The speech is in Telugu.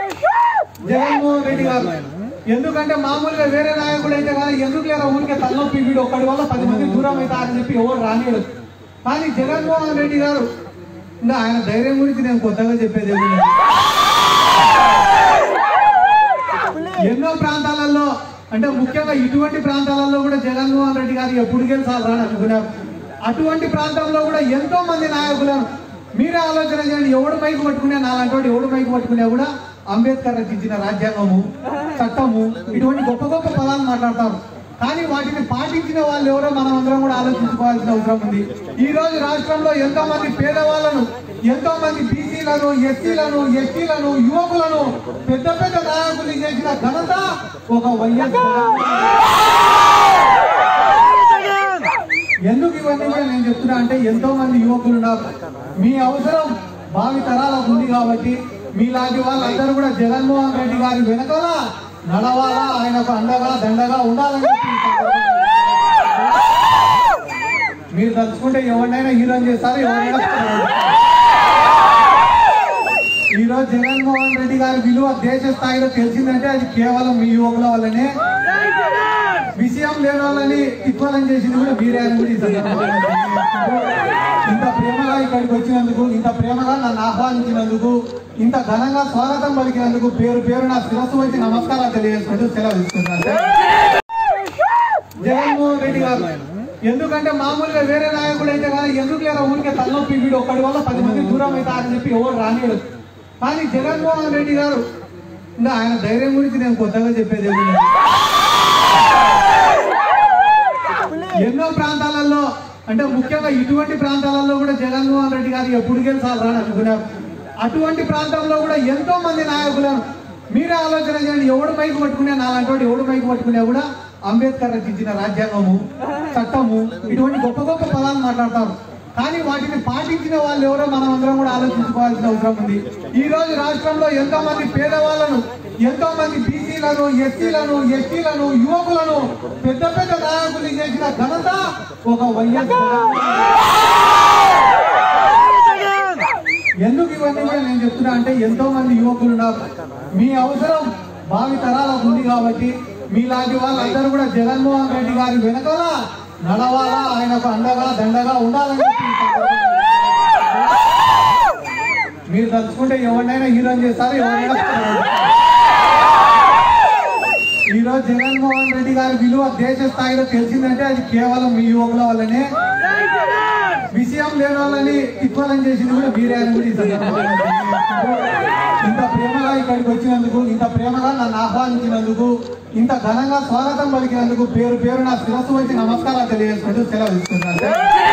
జగన్మోహన్ రెడ్డి గారు ఎందుకంటే మామూలుగా వేరే నాయకుడు అయితే కానీ ఎందుకు లేదా ఊరికే తలనొప్పి వీడు ఒక్కడి వల్ల పది మంది దూరం అవుతారని చెప్పి ఎవరు రానియడు కానీ జగన్మోహన్ రెడ్డి గారు ఇంకా ఆయన ధైర్యం గురించి నేను కొత్తగా చెప్పేది ఏమీ లేదు. ఎన్నో ప్రాంతాలలో అంటే ముఖ్యంగా ఇటువంటి ప్రాంతాలలో కూడా జగన్మోహన్ రెడ్డి గారు ఎప్పుడు గెలిచాలని అనుకున్నారు అటువంటి ప్రాంతంలో కూడా ఎంతో మంది నాయకులను మీరే ఆలోచన చేయండి ఎవడు మైకు పట్టుకునే నాలాంటి వాడు ఎవడు మైకు పట్టుకునే కూడా అంబేద్కర్ రచించిన రాజ్యాంగము చట్టము ఇటువంటి గొప్ప గొప్ప పదాలు మాట్లాడతారు కానీ వాటిని పాటించిన వాళ్ళు ఎవరో మనం అందరం కూడా ఆలోచించుకోవాల్సిన అవసరం ఉంది ఈ రోజు రాష్ట్రంలో ఎంతో మంది పేదవాళ్ళను ఎంతో మంది బీసీలను ఎస్సీలను ఎస్టీలను యువకులను పెద్ద పెద్ద నాయకులు చేసిన ఘనత ఒక వైఎస్ ఎందుకు ఇవన్నీ కూడా నేను చెప్తున్నా అంటే ఎంతో మంది యువకులు ఉన్నారు మీ అవసరం భావి తరాలకు ఉంది కాబట్టి మీలాంటి వాళ్ళందరూ కూడా జగన్మోహన్ రెడ్డి గారి వెనకాల నడవాలా ఆయనకు అండగా దండగా ఉండాలని చెప్పి ఈ సందర్భంగా మీరు తలుచుకుంటే ఎవరినైనా హీరోని చేస్తారు ఎవరైనా ఈ రోజు జగన్మోహన్ రెడ్డి గారి విలువ దేశ స్థాయిలో తెలిసిందంటే అది కేవలం మీ యువకుల వల్లనే విషయం లేని వాళ్ళని తిప్పాలని చేసింది కూడా మీరే అని కూడా ఈ సందర్భంగా తెలియజేసుకుంటూ, ఇంత ప్రేమగా ఇక్కడికి వచ్చినందుకు ఇంత ప్రేమగా నన్ను ఆహ్వానించినందుకు ఇంత ఘనంగా స్వాగతం పలికినందుకు పేరు పేరు నా శిరస్సు వచ్చి నమస్కారాలు తెలియజేసుకుంటూ సెలవు ఇస్తున్నాను జగన్మోహన్ రెడ్డి గారు ఎందుకంటే మామూలుగా వేరే నాయకుడు అయితే కానీ ఎందుకు లేదా ఊరికే తలనొప్పి వీడు ఒక్కడి వల్ల పది మంది దూరం అవుతారని చెప్పి ఎవరు రానియడు కానీ జగన్మోహన్ రెడ్డి గారు ఇంకా ఆయన ధైర్యం గురించి నేను కొత్తగా చెప్పేది ఏమీ లేదు. ఎన్నో ప్రాంతాలలో అంటే ముఖ్యంగా ఇటువంటి ప్రాంతాలలో కూడా జగన్మోహన్ రెడ్డి గారు ఎప్పుడు గెలిచాలని అనుకున్నారు అటువంటి ప్రాంతంలో కూడా ఎంతో మంది నాయకులను మీరే ఆలోచన చేయండి ఎవడు మైకు పట్టుకునే నాలాంటి వాడు ఎవడు మైకు పట్టుకునే కూడా అంబేద్కర్ రచించిన రాజ్యాంగము చట్టము ఇటువంటి గొప్ప గొప్ప పదాలు మాట్లాడతారు కానీ వాటిని పాటించిన వాళ్ళు ఎవరో మనం అందరం కూడా ఆలోచించుకోవాల్సిన అవసరం ఉంది ఈ రోజు రాష్ట్రంలో ఎంతో మంది పేదవాళ్ళను ఎంతో మంది బీసీలను ఎస్సీలను ఎస్టీలను యువకులను పెద్ద పెద్ద నాయకులు చేసిన ఘనత ఒక వైఎస్ ఎందుకు ఇవన్నీ కూడా నేను చెప్తున్నా అంటే ఎంతో మంది యువకులు ఉన్నారు మీ అవసరం భావి తరాలకు ఉంది కాబట్టి మీలాంటి వాళ్ళందరూ కూడా జగన్మోహన్ రెడ్డి గారి వెనకాల నడవాలా ఆయనకు అండగా దండగా ఉండాలని చెప్పి ఈ సందర్భంగా మీరు తలుచుకుంటే ఎవరినైనా హీరోని చేస్తారు ఎవరైనా ఈ రోజు జగన్మోహన్ రెడ్డి గారి విలువ దేశ స్థాయిలో తెలిసిందంటే అది కేవలం మీ యువకుల వల్లనే విషయం లేని వాళ్ళని తిప్పాలని చేసింది కూడా మీరే అని కూడా ఈ సందర్భంగా తెలియజేసుకుంటూ, ఇంత ప్రేమగా ఇక్కడికి వచ్చినందుకు ఇంత ప్రేమగా నన్ను ఆహ్వానించినందుకు ఇంత ఘనంగా స్వాగతం పలికినందుకు పేరు పేరు నా శిరస్సు వచ్చి నమస్కారాలు తెలియజేసుకుంటూ సెలవు ఇస్తున్నాను